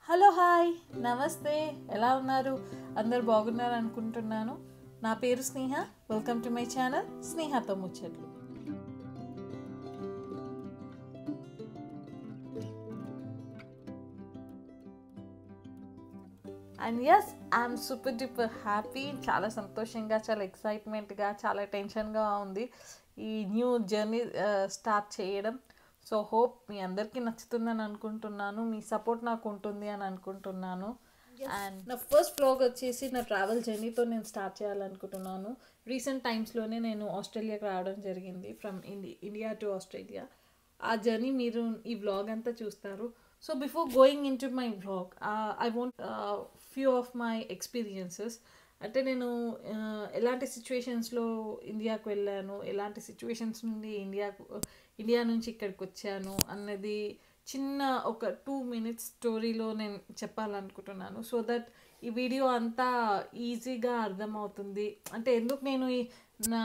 hello hi నమస్తే ఎలా ఉన్నారు అందరు బాగున్నారు అనుకుంటున్నాను నా పేరు Sneha welcome to my channel స్నేహతో ముచ్చట్లు and yes I'm super duper happy చాలా సంతోషంగా చాలా ఎక్సైట్మెంట్గా చాలా టెన్షన్గా ఉంది ఈ న్యూ జర్నీ స్టార్ట్ చేయడం సో హోప్ మీ అందరికీ నచ్చుతుందని అనుకుంటున్నాను మీ సపోర్ట్ నాకు ఉంటుంది అని అనుకుంటున్నాను అండ్ నా ఫస్ట్ వ్లాగ్ వచ్చేసి నా ట్రావెల్ జర్నీతో నేను స్టార్ట్ చేయాలనుకుంటున్నాను రీసెంట్ టైమ్స్లోనే నేను ఆస్ట్రేలియాకి రావడం జరిగింది from India India to Australia ఆ జర్నీ మీరు ఈ వ్లాగ్ అంతా చూస్తారు so before going into my vlog I want few of my experiences అంటే నేను ఎలాంటి సిచ్యువేషన్స్లో ఇండియాకు వెళ్ళాను ఎలాంటి సిచ్యువేషన్స్ నుండి ఇండియాకు ఇండియా నుంచి ఇక్కడికి వచ్చాను అన్నది చిన్న ఒక టూ మినిట్స్ స్టోరీలో నేను చెప్పాలనుకుంటున్నాను సో దట్ ఈ వీడియో అంతా ఈజీగా అర్థమవుతుంది అంటే ఎందుకు నేను ఈ నా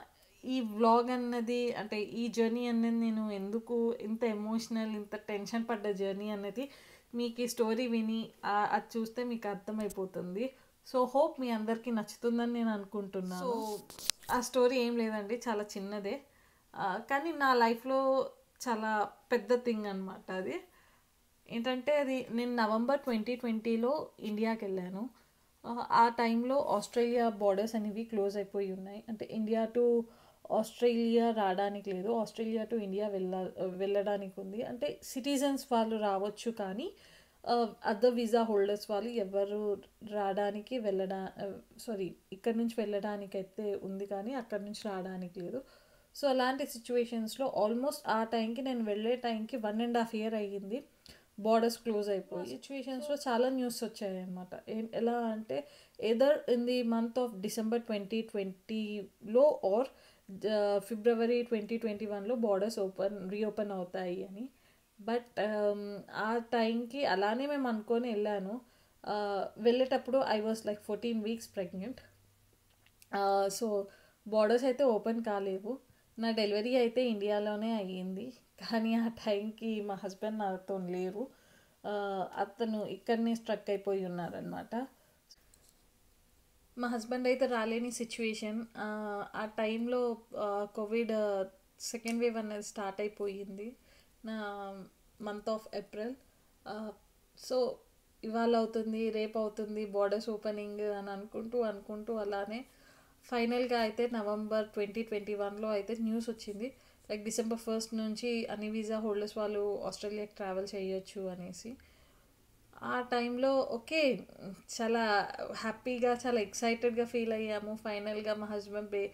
ఈ వ్లాగ్ అన్నది అంటే ఈ జర్నీ అన్నది నేను ఎందుకు ఇంత ఎమోషనల్ ఇంత టెన్షన్ పడ్డ జర్నీ అన్నది మీకు ఈ స్టోరీ విని అది చూస్తే మీకు అర్థమైపోతుంది సో హోప్ మీ అందరికీ నచ్చుతుందని నేను అనుకుంటున్నాను సో ఆ స్టోరీ ఏం లేదండి చాలా చిన్నదే కానీ నా లైఫ్లో చాలా పెద్ద థింగ్ అనమాట అది ఏంటంటే అది నేను నవంబర్ ట్వంటీ ట్వంటీలో ఇండియాకి వెళ్ళాను ఆ టైంలో ఆస్ట్రేలియా బార్డర్స్ అనేవి క్లోజ్ అయిపోయి ఉన్నాయి అంటే ఇండియా టు ఆస్ట్రేలియా రావడానికి లేదు ఆస్ట్రేలియా టు ఇండియా వెళ్ళ వెళ్ళడానికి ఉంది అంటే సిటిజన్స్ వాళ్ళు రావచ్చు కానీ అదర్ వీసా హోల్డర్స్ వాళ్ళు ఎవరు రావడానికి వెళ్ళడా సారీ ఇక్కడ నుంచి వెళ్ళడానికి అయితే ఉంది కానీ అక్కడ నుంచి రావడానికి లేదు సో అలాంటి సిచ్యువేషన్స్లో ఆల్మోస్ట్ ఆ టైంకి నేను వెళ్ళే టైంకి వన్ అండ్ హాఫ్ ఇయర్ అయ్యింది బార్డర్స్ క్లోజ్ అయిపోయి సిచ్యువేషన్స్లో చాలా న్యూస్ వచ్చాయి అనమాట ఏం ఎలా అంటే either in the month of December twenty ట్వంటీలో ఆర్ ఫిబ్రవరి ట్వంటీ ట్వంటీ వన్లో బార్డర్స్ ఓపెన్ రీఓపెన్ అవుతాయి అని బట్ ఆ టైంకి అలానే మేము అనుకొని వెళ్ళాను వెళ్ళేటప్పుడు I was like fourteen weeks pregnant so borders అయితే ఓపెన్ కాలేవు నా డెలివరీ అయితే ఇండియాలోనే అయ్యింది కానీ ఆ టైంకి మా హస్బెండ్ నాతో లేరు అతను ఇక్కడనే స్ట్రక్ అయిపోయి ఉన్నారనమాట మా హస్బెండ్ అయితే రాలేని సిచ్యువేషన్ ఆ టైంలో కోవిడ్ సెకండ్ వేవ్ అనేది స్టార్ట్ అయిపోయింది నా మంత్ ఆఫ్ ఏప్రిల్ సో ఇవాళ అవుతుంది రేపు అవుతుంది బార్డర్స్ ఓపెనింగ్ అని అనుకుంటూ అనుకుంటూ అలానే ఫైనల్గా అయితే నవంబర్ ట్వంటీ ట్వంటీ వన్లో అయితే న్యూస్ వచ్చింది లైక్ డిసెంబర్ ఫస్ట్ నుంచి అన్ని వీసా హోల్డర్స్ వాళ్ళు ఆస్ట్రేలియాకి ట్రావెల్ చేయొచ్చు అనేసి ఆ టైంలో ఓకే చాలా హ్యాపీగా చాలా ఎక్సైటెడ్గా ఫీల్ అయ్యాము ఫైనల్గా మా హస్బెండ్ బే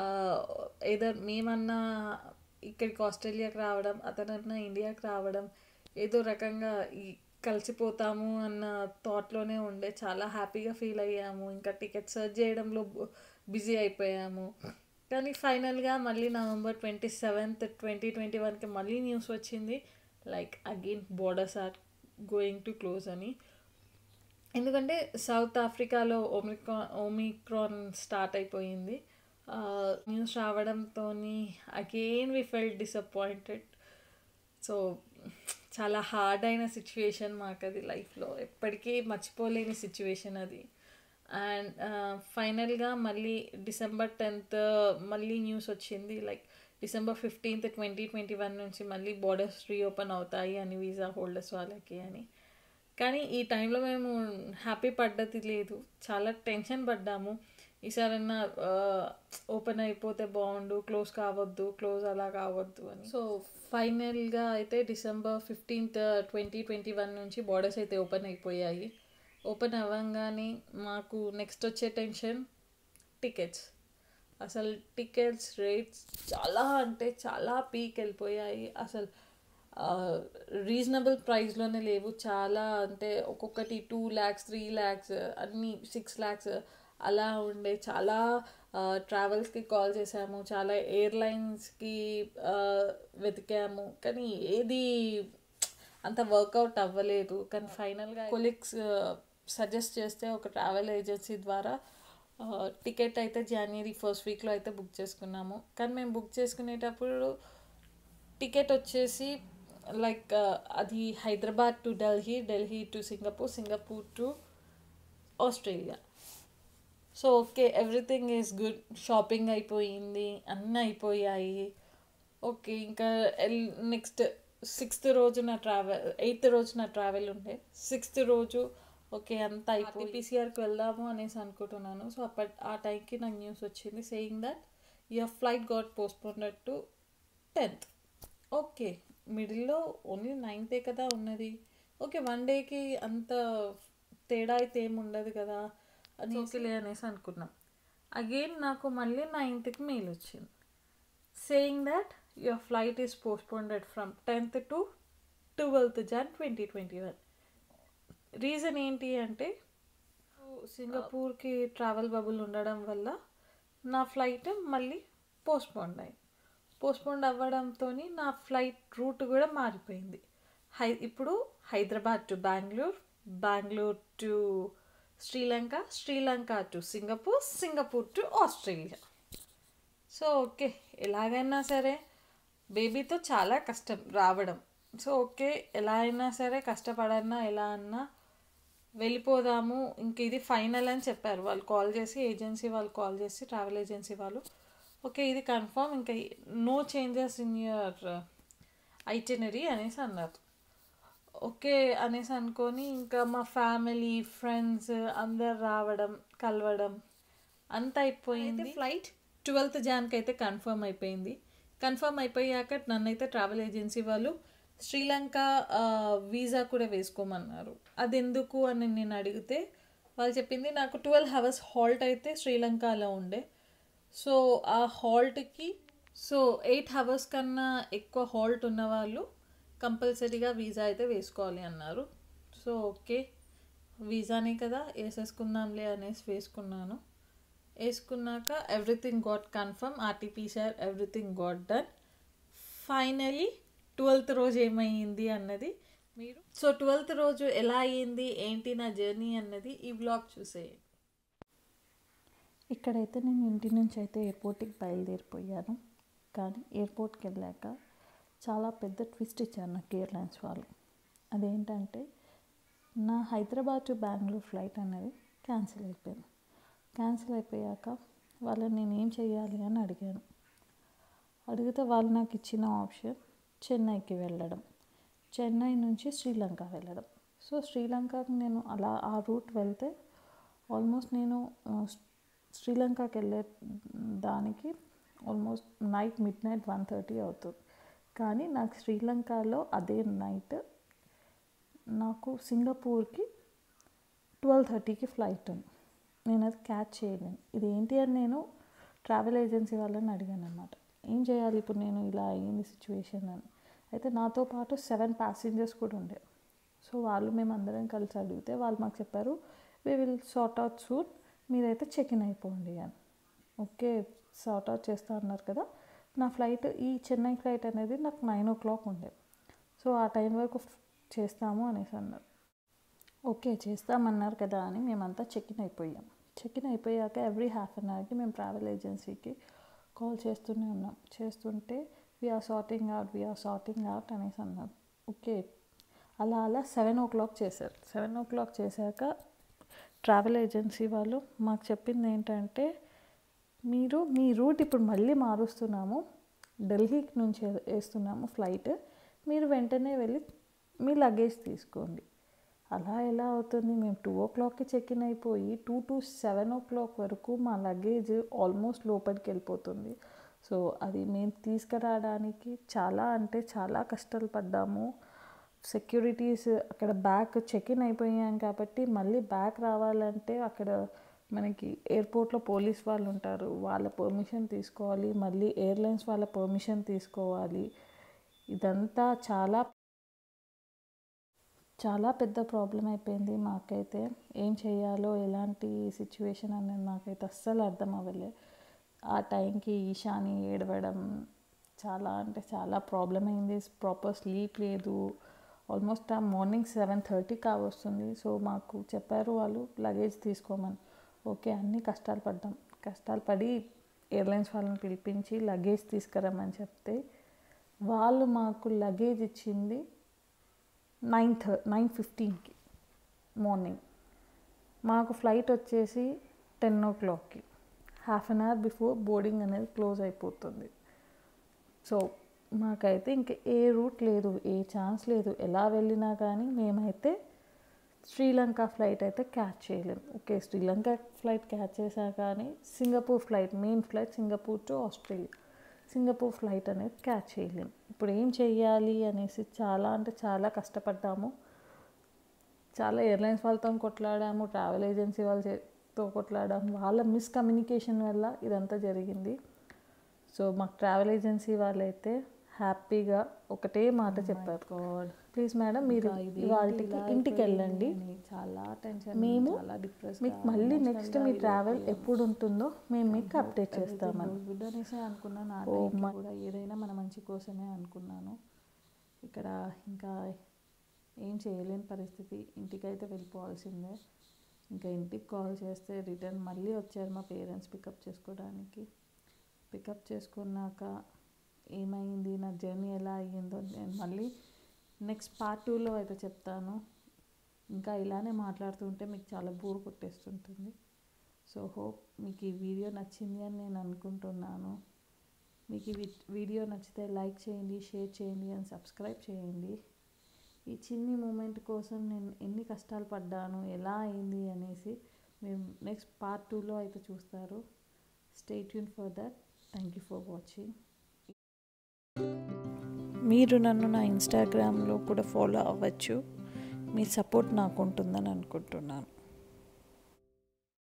ఏదర్ మేమన్నా ఇక్కడికి ఆస్ట్రేలియాకి రావడం అతనన్నా ఇండియాకి రావడం ఏదో రకంగా ఈ కలిసిపోతాము అన్న థాట్లోనే ఉండే చాలా హ్యాపీగా ఫీల్ అయ్యాము ఇంకా టికెట్ సర్చ్ చేయడంలో బిజీ అయిపోయాము కానీ ఫైనల్గా మళ్ళీ November twenty seventh twenty twenty వన్కి మళ్ళీ న్యూస్ వచ్చింది like again borders are going to close అని ఎందుకంటే సౌత్ ఆఫ్రికాలో ఓమిక్రాన్ ఓమిక్రాన్ స్టార్ట్ అయిపోయింది న్యూస్ రావడంతో again we felt disappointed so చాలా హార్డ్ అయిన సిచ్యువేషన్ మాకు అది లైఫ్లో ఎప్పటికీ మర్చిపోలేని సిచ్యువేషన్ అది అండ్ ఫైనల్గా మళ్ళీ డిసెంబర్ టెన్త్ మళ్ళీ న్యూస్ వచ్చింది like December fifteenth twenty twenty one నుంచి మళ్ళీ బార్డర్స్ రీఓపెన్ అవుతాయి అని వీసా హోల్డర్స్ వాళ్ళకి అని కానీ ఈ టైంలో మేము హ్యాపీ పడ్డది లేదు చాలా టెన్షన్ పడ్డాము ఈసారన్నా ఓపెన్ అయిపోతే బాగుండు క్లోజ్ కావద్దు క్లోజ్ అలా కావద్దు అని సో ఫైనల్గా అయితే December fifteenth twenty twenty one నుంచి బార్డర్స్ అయితే ఓపెన్ అయిపోయాయి ఓపెన్ అవ్వగానే మాకు నెక్స్ట్ వచ్చే టెన్షన్ టికెట్స్ అసలు టికెట్స్ రేట్స్ చాలా అంటే చాలా పీక్ వెళ్ళిపోయాయి అసలు రీజనబుల్ ప్రైస్లోనే లేవు చాలా అంటే ఒక్కొక్కటి టూ ల్యాక్స్ త్రీ ల్యాక్స్ అన్నీ సిక్స్ ల్యాక్స్ అలా ఉండే చాలా ట్రావెల్స్కి కాల్ చేసాము చాలా ఎయిర్లైన్స్కి వెతికాము కానీ ఏది అంత వర్కౌట్ అవ్వలేదు కానీ ఫైనల్గా కొలిక్స్ సజెస్ట్ చేస్తే ఒక ట్రావెల్ ఏజెన్సీ ద్వారా టికెట్ అయితే జనవరి ఫస్ట్ వీక్లో అయితే బుక్ చేసుకున్నాము కానీ మేము బుక్ చేసుకునేటప్పుడు టికెట్ వచ్చేసి లైక్ అది Hyderabad to Delhi Delhi to Singapore Singapore to Australia so okay everything is good shopping అయిపోయింది అన్నీ అయిపోయాయి ఓకే ఇంకా నెక్స్ట్ సిక్స్త్ రోజు నా ట్రావెల్ ఎయిత్ రోజు నా ట్రావెల్ ఉండే సిక్స్త్ రోజు ఓకే అంతా అయిపోయి పీసీఆర్కి వెళ్దాము అనేసి అనుకుంటున్నాను సో అప్పటి ఆ టైంకి నాకు న్యూస్ వచ్చింది saying that your flight got postponed to tenth okay మిడిల్లో ఓన్లీ నైన్తే కదా ఉన్నది ఓకే వన్ డేకి అంత తేడా అయితే ఏమి ఉండదు కదా అనేసిలే అనేసి అనుకున్నాం అగైన్ నాకు మళ్ళీ నైన్త్కి మెయిల్ వచ్చింది saying that your flight is postponed from tenth to twelfth Jan twenty twenty one reason ఏంటి అంటే సింగపూర్కి ట్రావెల్ బబుల్ ఉండడం వల్ల నా ఫ్లైట్ మళ్ళీ పోస్ట్పోండ్ అయింది పోస్ట్పోండ్ అవ్వడంతో నా ఫ్లైట్ రూట్ కూడా మారిపోయింది హై ఇప్పుడు Hyderabad to Bengaluru Bengaluru to Sri Lanka Sri Lanka to Singapore Singapore to Australia so okay ఎలాగైనా సరే బేబీతో చాలా కష్టం రావడం సో ఓకే ఎలా అయినా సరే కష్టపడన్నా ఎలా అన్నా వెళ్ళిపోదాము ఇంక ఇది ఫైనల్ అని చెప్పారు వాళ్ళు కాల్ చేసి ఏజెన్సీ వాళ్ళు కాల్ చేసి ట్రావెల్ ఏజెన్సీ వాళ్ళు ఓకే ఇది కన్ఫర్మ్ ఇంకా no changes in your itinerary అనేసి అన్నారు ఓకే అనేసి అనుకొని ఇంకా మా ఫ్యామిలీ ఫ్రెండ్స్ అందరు రావడం కలవడం అంతా అయిపోయింది ఫ్లైట్ ట్వెల్త్ జాన్కి అయితే కన్ఫర్మ్ అయిపోయింది కన్ఫర్మ్ అయిపోయాక నన్నైతే ట్రావెల్ ఏజెన్సీ వాళ్ళు శ్రీలంక వీసా కూడా వేసుకోమన్నారు అది ఎందుకు అని నేను అడిగితే వాళ్ళు చెప్పింది నాకు ట్వెల్వ్ అవర్స్ హాల్ట్ అయితే శ్రీలంకలో ఉండే సో ఆ హాల్ట్కి సో ఎయిట్ అవర్స్ కన్నా ఎక్కువ హాల్ట్ ఉన్న వాళ్ళు కంపల్సరీగా వీసా అయితే వేసుకోవాలి అన్నారు సో ఓకే వీసానే కదా వేసేసుకుందాంలే అనేసి వేసుకున్నాను వేసుకున్నాక everything got confirm RTPCR everything got done finally twelfth రోజు ఏమైంది అన్నది మీరు సో ట్వెల్త్ రోజు ఎలా అయ్యింది ఏంటి నా జర్నీ అన్నది ఈ బ్లాగ్ చూసేయండి ఇక్కడైతే నేను ఇంటి నుంచి అయితే ఎయిర్పోర్ట్కి బయలుదేరిపోయాను కానీ ఎయిర్పోర్ట్కి వెళ్ళాక చాలా పెద్ద ట్విస్ట్ ఇచ్చారు నాకు ఎయిర్లైన్స్ వాళ్ళు అదేంటంటే నా హైదరాబాద్ టు బెంగళూరు ఫ్లైట్ అనేది క్యాన్సిల్ అయిపోయింది క్యాన్సిల్ అయిపోయాక వాళ్ళని నేను ఏం చేయాలి అని అడిగాను అడిగితే వాళ్ళు నాకు ఇచ్చిన ఆప్షన్ చెన్నైకి వెళ్ళడం చెన్నై నుంచి శ్రీలంక వెళ్ళడం సో శ్రీలంకకి నేను అలా ఆ రూట్ వెళ్తే ఆల్మోస్ట్ నేను శ్రీలంకకి వెళ్ళే దానికి almost night midnight one thirty అవుతుంది కానీ నాకు శ్రీలంకలో అదే నైట్ నాకు సింగపూర్కి ట్వెల్వ్ థర్టీకి ఫ్లైట్ ఉంది నేను అది క్యాచ్ చేయలేను ఇది ఏంటి అని నేను ట్రావెల్ ఏజెన్సీ వాళ్ళని అడిగాను అనమాట ఏం చేయాలి ఇప్పుడు నేను ఇలా అయ్యింది సిచ్యువేషన్ అని అయితే నాతో పాటు సెవెన్ ప్యాసింజర్స్ కూడా ఉండే సో వాళ్ళు మేము అందరం కలిసి అడిగితే వాళ్ళు మాకు చెప్పారు we will sort out soon మీరైతే చెక్ ఇన్ అయిపోండి అని ఓకే సార్ట్ అవుట్ చేస్తా అన్నారు కదా నా ఫ్లైట్ ఈ చెన్నై ఫ్లైట్ అనేది నాకు నైన్ ఓ క్లాక్ ఉండే సో ఆ టైం వరకు చేస్తాము అనేసి అన్నారు ఓకే చేస్తామన్నారు కదా అని మేమంతా చెక్ ఇన్ అయిపోయాం చెక్ ఇన్ అయిపోయాక ఎవ్రీ హాఫ్ అన్ అవర్కి మేము ట్రావెల్ ఏజెన్సీకి కాల్ చేస్తూనే ఉన్నాం చేస్తుంటే we are sorting out we are sorting out అనేసి అన్నారు ఓకే అలా అలా సెవెన్ ఓ క్లాక్ చేశారు సెవెన్ ఓ క్లాక్ చేశాక ట్రావెల్ ఏజెన్సీ వాళ్ళు మాకు చెప్పింది ఏంటంటే మీరు మీ రూట్ ఇప్పుడు మళ్ళీ మారుస్తున్నాము ఢిల్లీ నుంచి వేస్తున్నాము ఫ్లైట్ మీరు వెంటనే వెళ్ళి మీ లగేజ్ తీసుకోండి అలా ఎలా అవుతుంది మేము టూ ఓ క్లాక్కి చెక్ ఇన్ అయిపోయి two to seven o'clock వరకు మా లగేజ్ ఆల్మోస్ట్ లోపలికి వెళ్ళిపోతుంది సో అది మేము తీసుకురావడానికి చాలా అంటే చాలా కష్టాలు పడ్డాము సెక్యూరిటీస్ అక్కడ బ్యాక్ చెక్ ఇన్ అయిపోయాం కాబట్టి మళ్ళీ బ్యాక్ రావాలంటే అక్కడ మనకి ఎయిర్పోర్ట్లో పోలీస్ వాళ్ళు ఉంటారు వాళ్ళ పర్మిషన్ తీసుకోవాలి మళ్ళీ ఎయిర్లైన్స్ వాళ్ళ పర్మిషన్ తీసుకోవాలి ఇదంతా చాలా చాలా పెద్ద ప్రాబ్లం అయిపోయింది మాకైతే ఏం చేయాలో ఎలాంటి సిచ్యువేషన్ అనేది నాకైతే అస్సలు అర్థం అవ్వలే ఆ టైంకి ఈశాని ఏడవడం చాలా అంటే చాలా ప్రాబ్లం అయింది ప్రాపర్ స్లీప్ లేదు ఆల్మోస్ట్ ఆ మార్నింగ్ సెవెన్ థర్టీ కావస్తుంది సో మాకు చెప్పారు వాళ్ళు లగేజ్ తీసుకోమని ఓకే అన్నీ కష్టాలు పడ్డాం కష్టాలు పడి ఎయిర్లైన్స్ వాళ్ళని పిలిపించి లగేజ్ తీసుకురమ్మని చెప్తే వాళ్ళు మాకు లగేజ్ ఇచ్చింది నైన్ థర్ నైన్ ఫిఫ్టీన్కి మార్నింగ్ మాకు ఫ్లైట్ వచ్చేసి టెన్ ఓ క్లాక్కి half an hour before boarding అనేది క్లోజ్ అయిపోతుంది సో మాకైతే ఇంక ఏ రూట్ లేదు ఏ ఛాన్స్ లేదు ఎలా వెళ్ళినా కానీ మేమైతే శ్రీలంక ఫ్లైట్ అయితే క్యాచ్ చేయలేం ఓకే శ్రీలంక ఫ్లైట్ క్యాచ్ చేసా కానీ Singapore flight main flight Singapore to Australia Singapore flight అనేది క్యాచ్ చేయలేం ఇప్పుడు ఏం చెయ్యాలి అనేసి చాలా అంటే చాలా కష్టపడ్డాము చాలా ఎయిర్లైన్స్ వాళ్ళతో కొట్లాడాము ట్రావెల్ ఏజెన్సీ వాళ్ళతో కొట్లాడాము వాళ్ళ మిస్కమ్యూనికేషన్ వల్ల ఇదంతా జరిగింది సో మాకు ట్రావెల్ ఏజెన్సీ వాళ్ళైతే హ్యాపీగా ఒకటే మాట చెప్పారు గాడ్ ప్లీజ్ మేడం మీరు వాళ్ళకి ఇంటికి వెళ్ళండి చాలా టెన్షన్ మేము చాలా డిప్రెస్ మీకు మళ్ళీ నెక్స్ట్ మీ ట్రావెల్ ఎప్పుడు ఉంటుందో మేము మీకు అప్డేట్ చేస్తామని గుడ్ అనేసి అనుకున్నాను ఆ ఓ టైంకి మా- కూడా ఏదైనా మన మంచి కోసమే అనుకున్నాను ఇక్కడ ఇంకా ఏం చేయలేని పరిస్థితి ఇంటికైతే వెళ్ళిపోవాల్సిందే ఇంకా ఇంటికి కాల్ చేస్తే రిటర్న్ మళ్ళీ వచ్చారు మా పేరెంట్స్ పికప్ చేసుకోవడానికి పికప్ చేసుకున్నాక ఏమైంది నా జర్నీ ఎలా అయ్యిందో నేను మళ్ళీ నెక్స్ట్ పార్ట్ టూలో అయితే చెప్తాను ఇంకా ఇలానే మాట్లాడుతుంటే మీకు చాలా బోర్ కొట్టేస్తుంటుంది సో హోప్ మీకు ఈ వీడియో నచ్చింది అని నేను అనుకుంటున్నాను మీకు ఈ వి- వీడియో నచ్చితే లైక్ చేయండి షేర్ చేయండి అండ్ సబ్స్క్రైబ్ చేయండి ఈ చిన్ని మూమెంట్ కోసం నేను ఎన్ని కష్టాలు పడ్డాను ఎలా అయింది అనేసి మీరు నెక్స్ట్ పార్ట్ టూలో అయితే చూస్తారు stay tune for that thank you for watching మీరు నన్ను నా ఇన్స్టాగ్రామ్లో కూడా ఫాలో అవ్వచ్చు మీ సపోర్ట్ నాకు ఉంటుందని అనుకుంటున్నాను